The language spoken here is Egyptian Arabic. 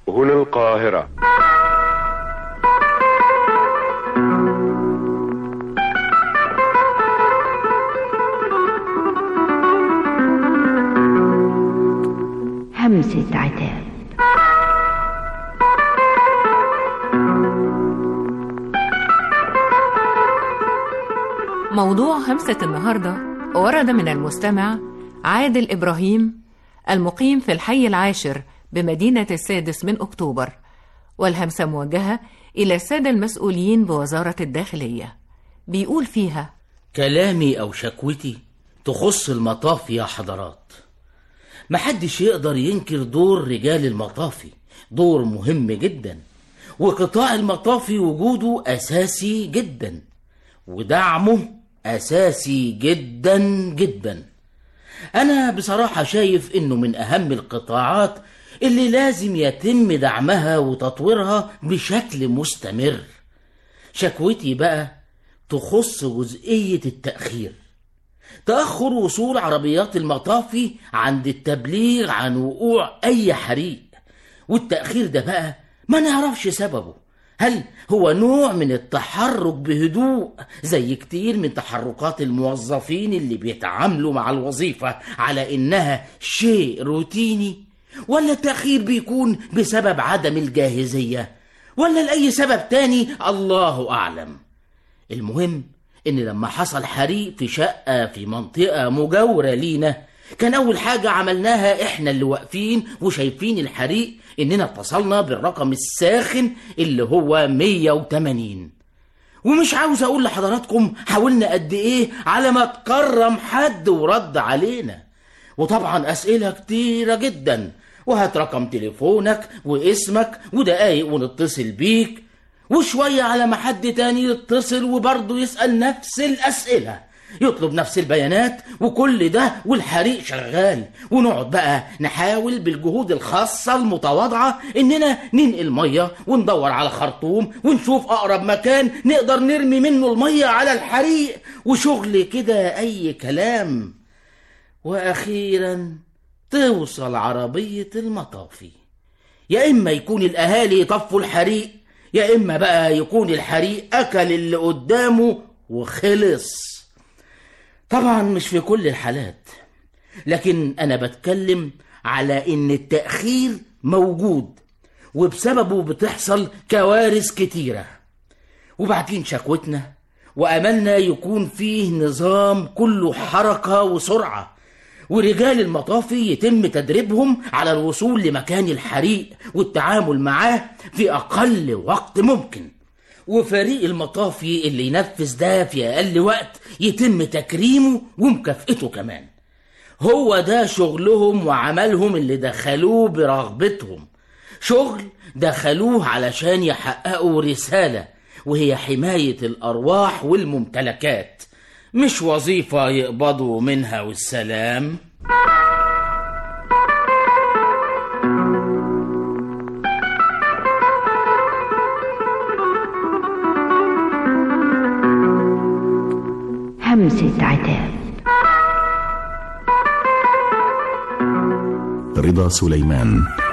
هنا القاهرة همسة عتاب موضوع همسة النهاردة ورد من المستمع عادل إبراهيم المقيم في الحي العاشر بمدينة السادس من أكتوبر والهمسة موجهة إلى السادة المسؤولين بوزارة الداخلية بيقول فيها كلامي أو شكوتي تخص المطاف يا حضرات محدش يقدر ينكر دور رجال المطافي دور مهم جدا وقطاع المطافي وجوده أساسي جدا ودعمه أساسي جدا جدا أنا بصراحة شايف إنه من أهم القطاعات اللي لازم يتم دعمها وتطويرها بشكل مستمر شكوتي بقى تخص جزئية التأخير تأخر وصول عربيات المطافي عند التبليغ عن وقوع أي حريق والتأخير ده بقى ما نعرفش سببه هل هو نوع من التحرك بهدوء زي كتير من تحركات الموظفين اللي بيتعاملوا مع الوظيفة على إنها شيء روتيني ولا التأخير بيكون بسبب عدم الجاهزية ولا لأي سبب تاني الله أعلم المهم إن لما حصل حريق في شقة في منطقة مجاورة لينا كان أول حاجة عملناها إحنا اللي واقفين وشايفين الحريق إننا اتصلنا بالرقم الساخن اللي هو 180 ومش عاوز أقول لحضراتكم حاولنا قد إيه على ما تكرم حد ورد علينا وطبعا أسئلة كتيرة جدا وهات رقم تليفونك واسمك ودقايق ونتصل بيك وشوية على ما حد تاني يتصل وبرضه يسأل نفس الأسئلة يطلب نفس البيانات وكل ده والحريق شغال ونقعد بقى نحاول بالجهود الخاصة المتواضعة إننا ننقل مية وندور على خرطوم ونشوف أقرب مكان نقدر نرمي منه المية على الحريق وشغل كده أي كلام وأخيرا توصل عربية المطافي يا إما يكون الأهالي يطفوا الحريق يا إما بقى يكون الحريق أكل اللي قدامه وخلص طبعا مش في كل الحالات لكن أنا بتكلم على إن التأخير موجود وبسببه بتحصل كوارث كتيرة وبعدين شكوتنا وأملنا يكون فيه نظام كله حركة وسرعة ورجال المطافي يتم تدريبهم على الوصول لمكان الحريق والتعامل معاه في أقل وقت ممكن وفريق المطافي اللي ينفذ ده في أقل وقت يتم تكريمه ومكافئته كمان هو ده شغلهم وعملهم اللي دخلوه برغبتهم شغل دخلوه علشان يحققوا رسالة وهي حماية الأرواح والممتلكات مش وظيفة يقبضوا منها والسلام همسة عتاب رضا سليمان